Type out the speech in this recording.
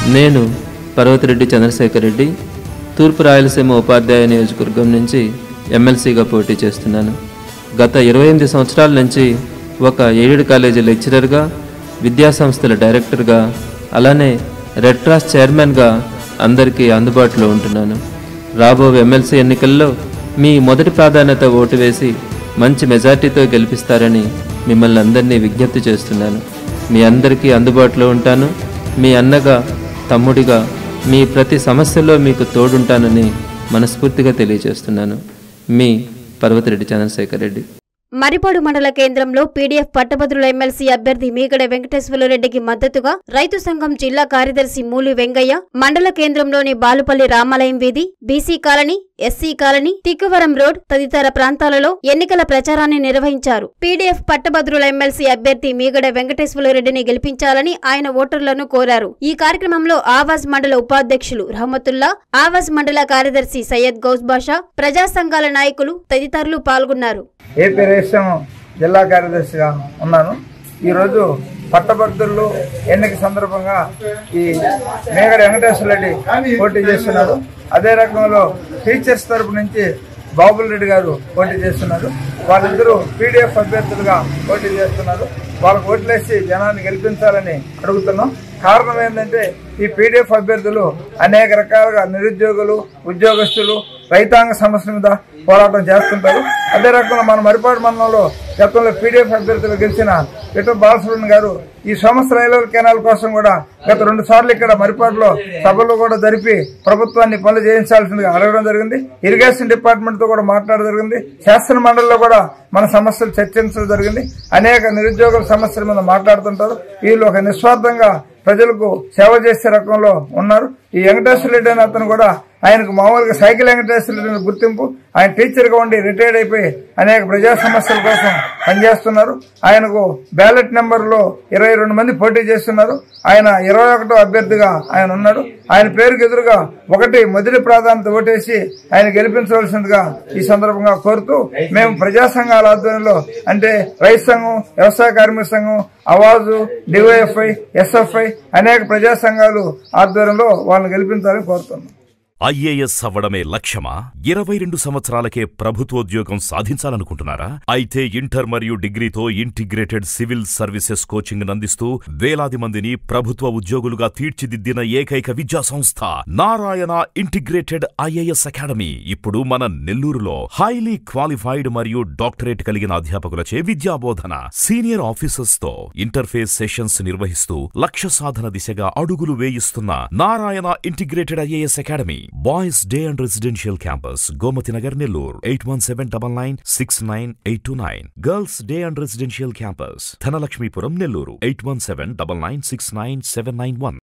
నేను పర్వతిరెడ్డి చంద్రశేఖర్ రెడ్డి తూర్పు రాయలసీమ ఉపాధ్యాయ నియోజకవర్గం నుంచి ఎమ్మెల్సీగా పోటీ చేస్తున్నాను గత ఇరవై ఎనిమిది సంవత్సరాల నుంచి ఒక ఎయిడెడ్ కాలేజీ లెక్చరర్గా విద్యాసంస్థల డైరెక్టర్గా అలానే రెడ్ క్రాస్ చైర్మన్గా అందరికీ అందుబాటులో ఉంటున్నాను రాబో ఎమ్మెల్సీ ఎన్నికల్లో మీ మొదటి ప్రాధాన్యత ఓటు వేసి మంచి మెజార్టీతో గెలిపిస్తారని మిమ్మల్ని అందరినీ విజ్ఞప్తి చేస్తున్నాను మీ అందరికీ అందుబాటులో ఉంటాను మీ అన్నగా తమ్ముడిగా మీ ప్రతి సమస్యలో మీకు తోడుంటానని మనస్ఫూర్తిగా తెలియజేస్తున్నాను మీ పర్వతిరెడ్డి చంద్రశేఖర్ రెడ్డి మరిపాడు మండల కేంద్రంలో పీడీఎఫ్ పట్టభద్రుల ఎమ్మెల్సీ అభ్యర్థి మీగడ వెంకటేశ్వరరెడ్డికి మద్దతుగా రైతు సంఘం జిల్లా కార్యదర్శి మూలి వెంగయ్య మండల కేంద్రంలోని బాలుపల్లి రామాలయం వీధి BC colony SC colony Thikkuvaram road తదితర ప్రాంతాలలో ఎన్నికల ప్రచారాన్ని నిర్వహించారు పీడీఎఫ్ పట్టభద్రుల ఎమ్మెల్సీ అభ్యర్థి మీగడ వెంకటేశ్వరరెడ్డిని గెలిపించాలని ఆయన ఓటర్లను కోరారు ఈ కార్యక్రమంలో ఆవాజ్ మండల ఉపాధ్యక్షులు రహమతుల్లా ఆవాజ్ మండల కార్యదర్శి సయ్యద్ గౌస్ బాషా ప్రజా సంఘాల నాయకులు తదితరులు పాల్గొన్నారు ఏపీ రేషన్ జిల్లా కార్యదర్శిగా ఉన్నాను ఈరోజు పట్టభద్రులు ఎన్నిక సందర్భంగా ఈ మేగడ వెంకటేశ్వర రెడ్డి పోటీ చేస్తున్నారు అదే రకంలో టీచర్స్ తరపు నుంచి బాబుల్ రెడ్డి గారు పోటీ చేస్తున్నారు వాళ్ళిద్దరూ పీడిఎఫ్ అభ్యర్థులుగా పోటీ చేస్తున్నారు వాళ్ళకు ఓట్లేసి జనాన్ని గెలిపించాలని అడుగుతున్నాం కారణం ఏంటంటే ఈ పీడిఎఫ్ అభ్యర్థులు అనేక రకాలుగా నిరుద్యోగులు ఉద్యోగస్తులు రైతాంగ సమస్యల మీద పోరాటం చేస్తుంటారు అదే రకంగా మన మరిపాడు మండలంలో గతంలో పీడిఎఫ్ అభ్యర్థులు గెలిచిన పిట బాలసుబ్రహ్మణ్యం గారు ఈ సోమస్ రైల్వే కెనాల్ కోసం కూడా గత రెండు సార్లు ఇక్కడ మరిపాడులో సభలు కూడా జరిపి ప్రభుత్వాన్ని పనులు చేయించాల్సిందిగా అడగడం జరిగింది ఇరిగేషన్ డిపార్ట్మెంట్ తో కూడా మాట్లాడడం జరిగింది శాసన మండలిలో కూడా మన సమస్యలు చర్చించడం జరిగింది అనేక నిరుద్యోగుల సమస్యల మీద మాట్లాడుతుంటారు వీళ్ళు ఒక నిస్వార్థంగా ప్రజలకు సేవ చేసే రకంలో ఉన్నారు ఈ వెంకటేశ్వర రెడ్డి అనే అతను కూడా ఆయనకు మామూలుగా సైకిల్ వెంకటేశ్వర రెడ్డి అనే గుర్తింపు ఆయన టీచర్ గా ఉండి రిటైర్డ్ అయిపోయి అనేక ప్రజా సమస్యల కోసం పనిచేస్తున్నారు ఆయనకు బ్యాలెట్ నెంబర్ లో ఇరవై రెండు మంది పోటీ చేస్తున్నారు ఆయన ఇరవై ఒకటో అభ్యర్థిగా ఆయన ఉన్నాడు ఆయన పేరుకు ఎదురుగా ఒకటి మొదటి ప్రాధాన్యత ఓటేసి ఆయన గెలిపించవలసిందిగా ఈ సందర్భంగా కోరుతూ మేము ప్రజా సంఘాల ఆధ్వర్యంలో అంటే రైతు సంఘం వ్యవసాయ కార్మిక సంఘం అవాజు డివైఎఫ్ఐ ఎస్ఎఫ్ఐ అనేక ప్రజా సంఘాలు ఆధ్వర్యంలో వాళ్ళని గెలిపించాలని కోరుతున్నాం ఐఏఎస్ అవ్వడమే లక్ష్యమా ఇరవై రెండు సంవత్సరాలకే ప్రభుత్వోద్యోగం సాధించాలనుకుంటున్నారా అయితే ఇంటర్ మరియు డిగ్రీతో ఇంటిగ్రేటెడ్ సివిల్ సర్వీసెస్ కోచింగ్ అందిస్తూ వేలాది మందిని ప్రభుత్వ ఉద్యోగులుగా తీర్చిదిద్దిన ఏకైక విద్యా సంస్థ నారాయణ ఇంటిగ్రేటెడ్ ఐఏఎస్ అకాడమీ ఇప్పుడు మన నెల్లూరులో హైలీ క్వాలిఫైడ్ మరియు డాక్టరేట్ కలిగిన అధ్యాపకులచే విద్యాబోధన సీనియర్ ఆఫీసర్స్ తో ఇంటర్ఫేస్ సెషన్స్ నిర్వహిస్తూ లక్ష్య సాధన దిశగా అడుగులు వేయిస్తున్న Narayana integrated IAS academy boys day and residential campus Gomathi Nagar Nellore eight one seven double nine six nine eight two nine girls day and residential campus Dhanalakshmipuram Nellore eight one seven double nine six nine seven nine one